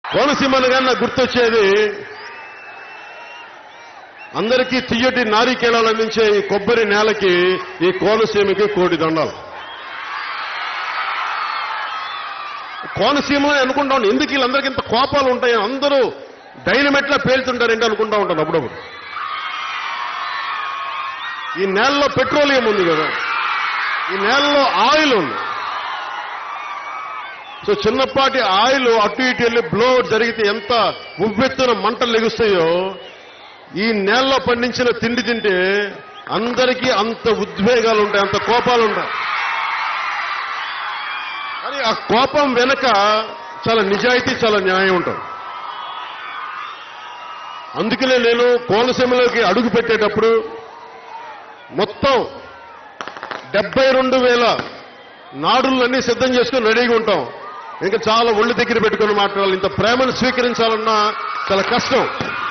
కోనసీమను కానీ నాకు గుర్తొచ్చేది అందరికీ తీయటి నారికేళాలు అందించే ఈ కొబ్బరి నేలకి ఈ కోనసీమకి కోటి దండాలు కోనసీమ అని అనుకుంటా ఉంటాను ఎందుకు వీళ్ళందరికీ ఇంత కోపాలు ఉంటాయి అందరూ డైనమెట్లా పేలుతుంటారేంటి అనుకుంటా ఉంటాను అప్పుడప్పుడు ఈ నేలలో పెట్రోలియం ఉంది కదా ఈ నేలలో ఆయిల్ ఉంది సో చిన్నపాటి ఆయిల్ అటు ఇటు వెళ్ళి బ్లో జరిగితే ఎంత ఉవ్వెత్తున మంటలు లెగుస్తాయో ఈ నేలలో పండించిన తిండి తింటే అందరికీ అంత ఉద్వేగాలు ఉంటాయి అంత కోపాలు ఉంటాయి కానీ ఆ కోపం వెనక చాలా నిజాయితీ చాలా న్యాయం ఉంటుంది అందుకనే నేను కోనసీమలోకి అడుగు పెట్టేటప్పుడు మొత్తం డెబ్బై రెండు వేల నాడులన్నీ సిద్ధం చేసుకుని రెడీగా ఉంటాం ఇంకా చాలా ఒళ్ళు దగ్గర పెట్టుకుని మాట్లాడాలి ఇంత ప్రేమను స్వీకరించాలన్నా చాలా కష్టం